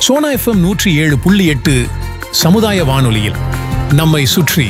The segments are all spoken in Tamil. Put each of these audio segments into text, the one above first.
சோனா எஃப்எம் நூற்றி ஏழு புள்ளி எட்டு சமுதாய வானொலியில் நம்மை சுற்றி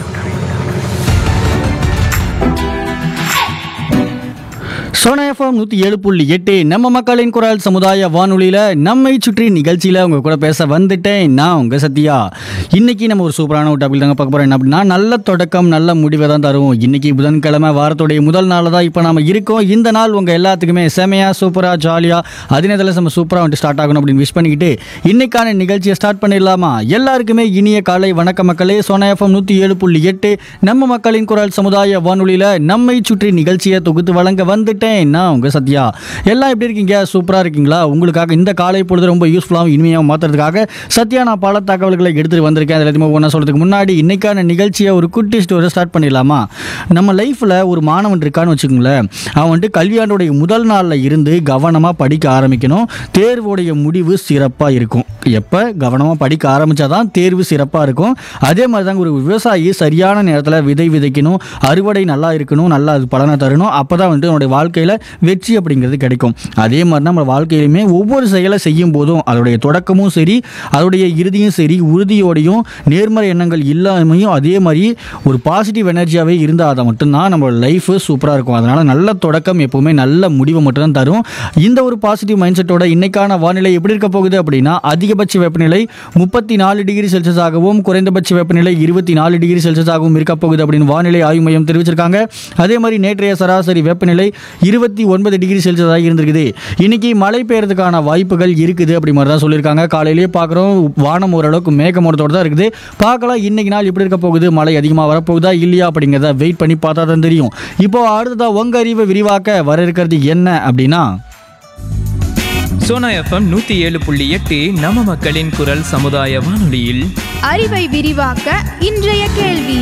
சோனா எஃப்எம் நூற்றி ஏழு புள்ளி எட்டு நம்ம மக்களின் குரல் சமுதாய வானொலியில் நம்மை சுற்றி நிகழ்ச்சியில் உங்க கூட பேச வந்துட்டேன் நான் உங்க சத்யா இன்னைக்கு நம்ம ஒரு சூப்பரான ஒரு டாபிக் தாங்க பார்க்க போறோம் என்ன அப்படின்னா நல்ல தொடக்கம் நல்ல முடிவை தான் தரும் இன்னைக்கு புதன்கிழமை வாரத்துடைய முதல் நாள் தான் இப்போ நாம இருக்கோம் இந்த நாள் உங்க எல்லாத்துக்குமே செமையா சூப்பரா ஜாலியா அதே நேரத்தில் நம்ம சூப்பராக வந்துட்டு ஸ்டார்ட் ஆகணும் அப்படின்னு விஷ் பண்ணிக்கிட்டு இன்னைக்கான நிகழ்ச்சியை ஸ்டார்ட் பண்ணிடலாமா எல்லாருக்குமே இனிய காலை வணக்க மக்களே சோனா எஃப்எம் நூற்றி ஏழு புள்ளி எட்டு நம்ம மக்களின் குரல் சமுதாய வானொலியில் நம்மை சுற்றி நிகழ்ச்சியை தொகுத்து வழங்க வந்துட்டேன் நான் உங்க சத்யா எல்லாம் எப்படி இருக்கீங்க சூப்பராக இருக்கீங்களா உங்களுக்காக இந்த காலை பொழுது ரொம்ப யூஸ்ஃபுல்லாகவும் இனிமையாக மாற்றுறதுக்காக சத்யா நான் பல தகவல்களை எடுத்துகிட்டு வந்திருக்கேன் அது எல்லாத்தையுமே ஒன்றா சொல்கிறதுக்கு முன்னாடி இன்னைக்கான நிகழ்ச்சியை ஒரு குட்டி ஸ்டோரி ஸ்டார்ட் பண்ணிடலாமா நம்ம லைஃப்பில் ஒரு மாணவன் இருக்கான்னு வச்சுக்கோங்களேன் அவன் வந்துட்டு கல்வியாண்டுடைய முதல் நாளில் இருந்து கவனமாக படிக்க ஆரம்பிக்கணும் தேர்வுடைய முடிவு சிறப்பாக இருக்கும் எப்போ கவனமாக படிக்க ஆரம்பித்தாதான் தேர்வு சிறப்பாக இருக்கும் அதே மாதிரி தாங்க ஒரு விவசாயி சரியான நேரத்தில் விதை விதைக்கணும் அறுவடை நல்லா இருக்கணும் நல்லா அது பலனை தரணும் அப்போ தான் வந்துட்டு நம்மளுடைய வாழ்க்கையில் வெற்றி அப்படிங்கிறது கிடைக்கும் அதே மாதிரி நம்ம வாழ்க்கையிலுமே ஒவ்வொரு செயலை செய்யும் போதும் அதோடைய தொடக்கமும் சரி அதோடைய இறுதியும் சரி உறுதியோடையும் நேர்மறை எண்ணங்கள் இல்லாமையும் அதே மாதிரி ஒரு பாசிட்டிவ் எனர்ஜியாகவே இருந்தால் அதை மட்டும்தான் நம்ம லைஃப் சூப்பராக இருக்கும் அதனால் நல்ல தொடக்கம் எப்போவுமே நல்ல முடிவை மட்டும்தான் தரும் இந்த ஒரு பாசிட்டிவ் மைண்ட் செட்டோட இன்னைக்கான வானிலை எப்படி இருக்க போகுது அப்படின்னா அதிகபட்ச வெப்பநிலை முப்பத்தி நாலு டிகிரி செல்சியஸாகவும் குறைந்தபட்ச வெப்பநிலை இருபத்தி நாலு டிகிரி செல்சியஸாகவும் இருக்க போகுது அப்படின்னு வானிலை ஆய்வு மையம் தெரிவிச்சிருக்காங்க அதே மாதிரி நேற்றைய சராசரி வெப்பநிலை இருபத்தி ஒன்பது டிகிரி செல்சியஸாக இருந்திருக்குது இன்னைக்கு மழை பெய்யறதுக்கான வாய்ப்புகள் இருக்குது அப்படி மாதிரி தான் சொல்லியிருக்காங்க காலையிலேயே பார்க்குறோம் வானம் ஓரளவுக்கு மேகமூட்டத்தோடு தான் இருக்குது பார்க்கலாம் இன்னைக்கு நாள் எப்படி இருக்க போகுது மழை அதிகமாக வரப்போகுதா இல்லையா அப்படிங்கிறத வெயிட் பண்ணி பார்த்தா தான் தெரியும் இப்போ அடுத்ததா உங்க அறிவை விரிவாக்க வர இருக்கிறது என்ன அப்படின்னா சோனா எஃப்எம் நூத்தி ஏழு புள்ளி எட்டு நம்ம மக்களின் குரல் சமுதாய வானொலியில் அறிவை விரிவாக்க இன்றைய கேள்வி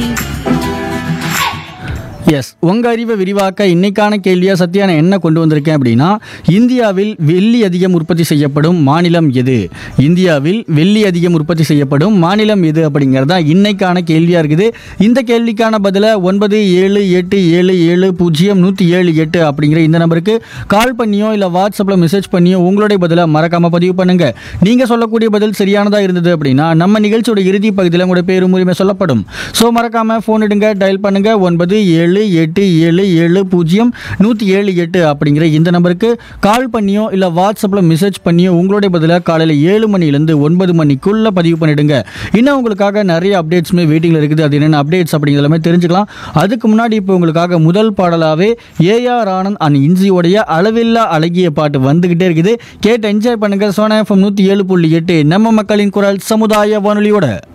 எஸ் உங்க அறிவை விரிவாக்க இன்னைக்கான கேள்வியா சத்யா நான் என்ன கொண்டு வந்திருக்கேன் அப்படின்னா இந்தியாவில் வெள்ளி அதிகம் உற்பத்தி செய்யப்படும் மாநிலம் எது இந்தியாவில் வெள்ளி அதிகம் உற்பத்தி செய்யப்படும் மாநிலம் எது அப்படிங்கிறது தான் இன்னைக்கான கேள்வியா இருக்குது இந்த கேள்விக்கான பதிலை ஒன்பது ஏழு எட்டு ஏழு ஏழு பூஜ்ஜியம் நூற்றி ஏழு எட்டு அப்படிங்கிற இந்த நம்பருக்கு கால் பண்ணியோ இல்லை வாட்ஸ்அப்பில் மெசேஜ் பண்ணியோ உங்களுடைய பதிலை மறக்காம பதிவு பண்ணுங்க நீங்க சொல்லக்கூடிய பதில் சரியானதா இருந்தது அப்படின்னா நம்ம நிகழ்ச்சியோட இறுதி பகுதியில் உங்களுடைய பேரும் உரிமை சொல்லப்படும் ஸோ மறக்காம ஃபோன் எடுங்க டயல் பண்ணுங்க ஒன்பது ஏழு எட்டு ஏழு ஏழு பூஜ்ஜியம் நூற்றி ஏழு எட்டு அப்படிங்கிற இந்த நம்பருக்கு கால் பண்ணியோ இல்லை வாட்ஸ்அப்பில் மெசேஜ் பண்ணியோ உங்களுடைய பதிலாக காலையில் ஏழு மணிலேருந்து ஒன்பது மணிக்குள்ளே பதிவு பண்ணிடுங்க இன்னும் உங்களுக்காக நிறைய அப்டேட்ஸுமே வெயிட்டிங்கில் இருக்குது அது என்னென்ன அப்டேட்ஸ் அப்படிங்கிற எல்லாமே தெரிஞ்சுக்கலாம் அதுக்கு முன்னாடி இப்போ உங்களுக்காக முதல் பாடலாகவே ஏஆர் ஆனந்த் அண்ட் இன்சியோடைய அளவில்லா அழகிய பாட்டு வந்துக்கிட்டே இருக்குது கேட்டு என்ஜாய் பண்ணுங்க சோனா எஃப்எம் நூற்றி ஏழு புள்ளி எட்டு நம்ம மக்களின் குரல் சமுதாய வானொலியோட